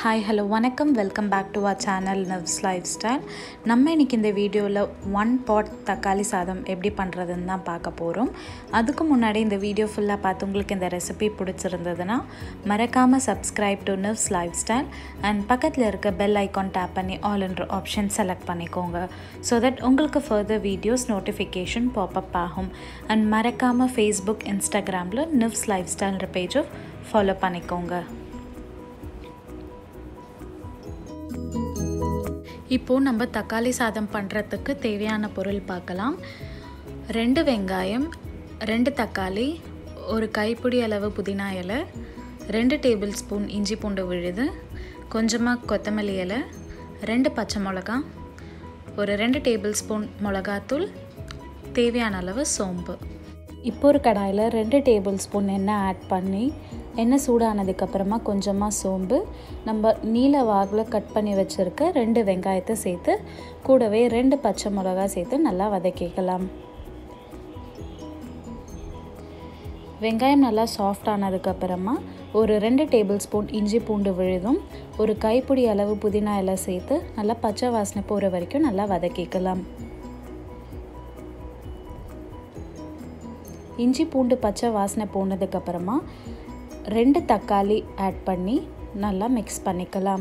hi hello வணக்கம் welcome back to our channel Nav's life style நம்ம இன்றைக்கி இந்த வீடியோவில் ஒன் பாட் தக்காளி சாதம் எப்படி பண்ணுறதுன்னு தான் பார்க்க போகிறோம் அதுக்கு முன்னாடி இந்த வீடியோ ஃபுல்லாக பார்த்து உங்களுக்கு இந்த ரெசிபி பிடிச்சிருந்ததுன்னா மறக்காமல் subscribe to Nav's life style and பக்கத்தில் இருக்க பெல் ஐக்கான் டேப் பண்ணி ஆல் என்ற ஆப்ஷன் செலக்ட் பண்ணிக்கோங்க ஸோ தட் உங்களுக்கு ஃபர்தர் வீடியோஸ் நோட்டிஃபிகேஷன் பாப்அப் ஆகும் அண்ட் மறக்காமல் ஃபேஸ்புக் இன்ஸ்டாகிராமில் நிவ்ஸ் லைஃப் ஸ்டைல்ன்ற பேஜை ஃபாலோ பண்ணிக்கோங்க இப்போது நம்ம தக்காளி சாதம் பண்ணுறதுக்கு தேவையான பொருள் பார்க்கலாம் ரெண்டு வெங்காயம் ரெண்டு தக்காளி ஒரு கைப்பிடி அளவு புதினா இலை ரெண்டு டேபிள் ஸ்பூன் இஞ்சி பூண்டு விழுது கொஞ்சமாக கொத்தமல்லி இலை ரெண்டு பச்சை மிளகா ஒரு ரெண்டு டேபிள் ஸ்பூன் மிளகாத்தூள் தேவையான அளவு சோம்பு இப்போ ஒரு கடாயில் ரெண்டு டேபிள் ஸ்பூன் எண்ணெய் ஆட் பண்ணி எண்ணெய் சூடானதுக்கப்புறமா கொஞ்சமாக சோம்பு நம்ம நீல வாகில் கட் பண்ணி வச்சுருக்க ரெண்டு வெங்காயத்தை சேர்த்து கூடவே ரெண்டு பச்சை மிளகா சேர்த்து நல்லா வதக்கிக்கலாம் வெங்காயம் நல்லா சாஃப்ட் ஆனதுக்கப்புறமா ஒரு ரெண்டு டேபிள் ஸ்பூன் இஞ்சி பூண்டு விழுதும் ஒரு கைப்பிடி அளவு புதினா இலை சேர்த்து நல்லா பச்சை வாசனை போகிற வரைக்கும் நல்லா வதக்கிக்கலாம் இஞ்சி பூண்டு பச்சை வாசனை போனதுக்கப்புறமா ரெண்டு தக்காளி ஆட் பண்ணி நல்லா மிக்ஸ் பண்ணிக்கலாம்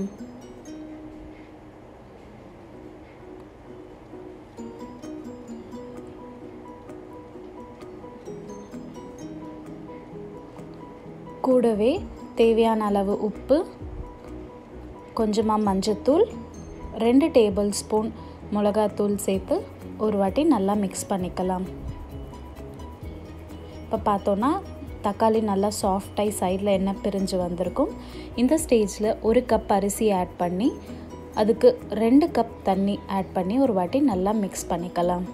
கூடவே தேவையான அளவு உப்பு கொஞ்சமாக மஞ்சத்தூள் ரெண்டு டேபிள் ஸ்பூன் மிளகாத்தூள் சேர்த்து ஒரு வாட்டி நல்லா மிக்ஸ் பண்ணிக்கலாம் இப்போ பார்த்தோன்னா தக்காளி நல்லா சாஃப்டாகி சைடில் எண்ணெய் பிரிஞ்சு வந்திருக்கும் இந்த ஸ்டேஜில் ஒரு கப் அரிசி ஆட் பண்ணி அதுக்கு ரெண்டு கப் தண்ணி ஆட் பண்ணி ஒரு வாட்டி நல்லா மிக்ஸ் பண்ணிக்கலாம்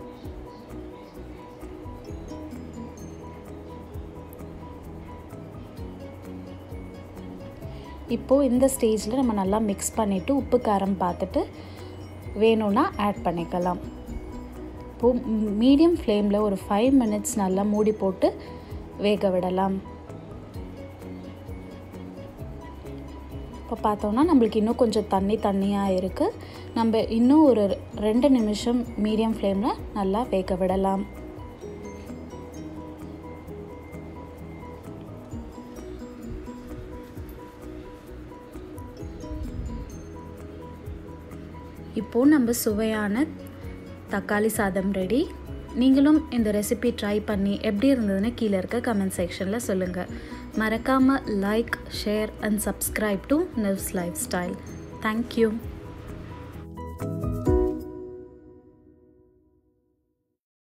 இப்போது இந்த ஸ்டேஜில் நம்ம நல்லா மிக்ஸ் பண்ணிவிட்டு உப்பு காரம் பார்த்துட்டு வேணும்னா ஆட் பண்ணிக்கலாம் இப்போது மீடியம் ஃப்ளேமில் ஒரு ஃபைவ் மினிட்ஸ் நல்லா மூடி போட்டு வேக விடலாம் இப்போ பார்த்தோன்னா நம்மளுக்கு இன்னும் கொஞ்சம் தண்ணி தண்ணியாக இருக்குது நம்ம இன்னும் ஒரு ரெண்டு நிமிஷம் மீடியம் ஃப்ளேமில் நல்லா வேக விடலாம் இப்போது நம்ம சுவையான தக்காளி சாதம் ரெடி நீங்களும் இந்த ரெசிபி ட்ரை பண்ணி எப்படி இருந்ததுன்னு கீழே இருக்க கமெண்ட் செக்ஷனில் சொல்லுங்கள் மறக்காமல் like share and subscribe to Nav's life style thank you